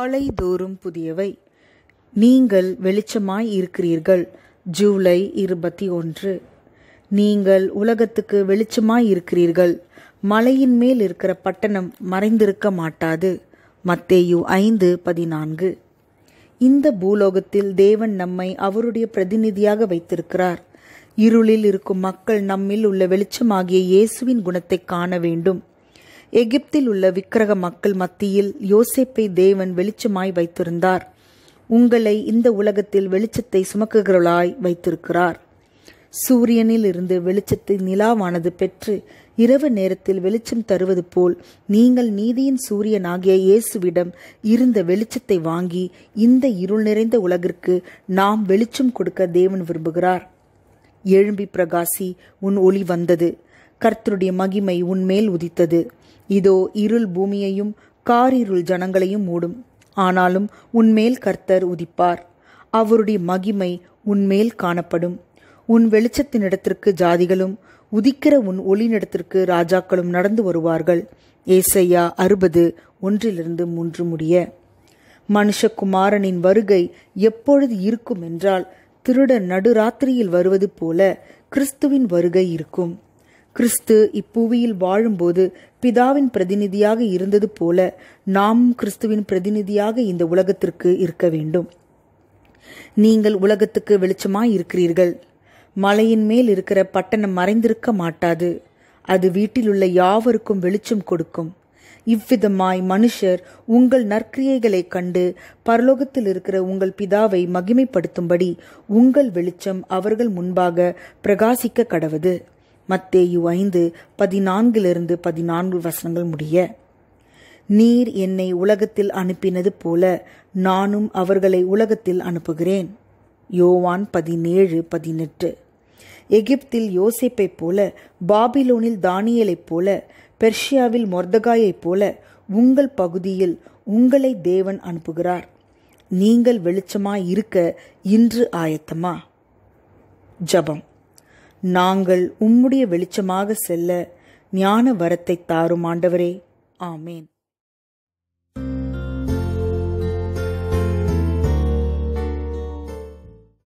காலைதோறும் புதியவை நீங்கள் வெளிச்சமாய் இருக்கிறீர்கள் ஜூலை இருபத்தி ஒன்று நீங்கள் உலகத்துக்கு வெளிச்சமாய் இருக்கிறீர்கள் மலையின் மேல் இருக்கிற பட்டணம் மறைந்திருக்க மாட்டாது மத்தேயு ஐந்து பதினான்கு இந்த பூலோகத்தில் தேவன் நம்மை அவருடைய பிரதிநிதியாக வைத்திருக்கிறார் இருளில் இருக்கும் மக்கள் நம்மில் உள்ள வெளிச்சமாகிய இயேசுவின் குணத்தை காண வேண்டும் எகிப்தில் உள்ள விக்கிரக மக்கள் மத்தியில் யோசேப்பை தேவன் வெளிச்சமாய் வைத்திருந்தார் உங்களை இந்த உலகத்தில் வெளிச்சத்தை சுமக்குகிறவளாய் வைத்திருக்கிறார் சூரியனில் இருந்து வெளிச்சத்தை நிலாவானது பெற்று இரவு நேரத்தில் வெளிச்சம் தருவது போல் நீங்கள் நீதியின் சூரியனாகிய இயேசுவிடம் இருந்த வெளிச்சத்தை வாங்கி இந்த இருள் நிறைந்த உலகிற்கு நாம் வெளிச்சம் கொடுக்க தேவன் விரும்புகிறார் எழும்பி பிரகாசி உன் ஒளி வந்தது கர்த்தருடைய மகிமை உன்மேல் உதித்தது இதோ இருள் பூமியையும் காரிருள் ஜனங்களையும் மூடும் ஆனாலும் உன்மேல் கர்த்தர் உதிப்பார் அவருடைய மகிமை உன்மேல் காணப்படும் உன் வெளிச்சத்தினிடத்திற்கு ஜாதிகளும் உதிக்கிற உன் ஒளினிடத்திற்கு ராஜாக்களும் நடந்து வருவார்கள் ஏசையா அறுபது ஒன்றிலிருந்து மூன்று முடிய மனுஷகுமாரனின் வருகை எப்பொழுது இருக்கும் என்றால் திருடன் நடுராத்திரியில் வருவது போல கிறிஸ்துவின் வருகை இருக்கும் கிறிஸ்து இப்புவியில் வாழும்போது பிதாவின் பிரதிநிதியாக இருந்தது போல நாமும் கிறிஸ்துவின் பிரதிநிதியாக இந்த உலகத்திற்கு இருக்க வேண்டும் நீங்கள் உலகத்துக்கு வெளிச்சமாய் இருக்கிறீர்கள் மலையின் மேல் இருக்கிற பட்டணம் மறைந்திருக்க மாட்டாது அது வீட்டிலுள்ள யாவருக்கும் வெளிச்சம் கொடுக்கும் இவ்விதமாய் மனுஷர் உங்கள் நற்கிரியைகளைக் கண்டு பரலோகத்தில் இருக்கிற உங்கள் பிதாவை மகிமைப்படுத்தும்படி உங்கள் வெளிச்சம் அவர்கள் முன்பாக பிரகாசிக்க கடவது மத்தேயு ஐந்து பதினான்கிலிருந்து பதினான்கு வசனங்கள் முடிய நீர் என்னை உலகத்தில் அனுப்பினது போல நானும் அவர்களை உலகத்தில் அனுப்புகிறேன் யோவான் பதினேழு பதினெட்டு எகிப்தில் யோசேப்பைப் போல பாபிலோனில் தானியலைப் போல பெர்ஷியாவில் மொர்தகாயைப் போல உங்கள் பகுதியில் உங்களை தேவன் அனுப்புகிறார் நீங்கள் வெளிச்சமாய் இருக்க இன்று ஆயத்தமா ஜபம் நாங்கள் உம்முடைய வெளிச்சமாக செல்ல ஞான வரத்தை தாரும் ஆண்டவரே ஆமேன்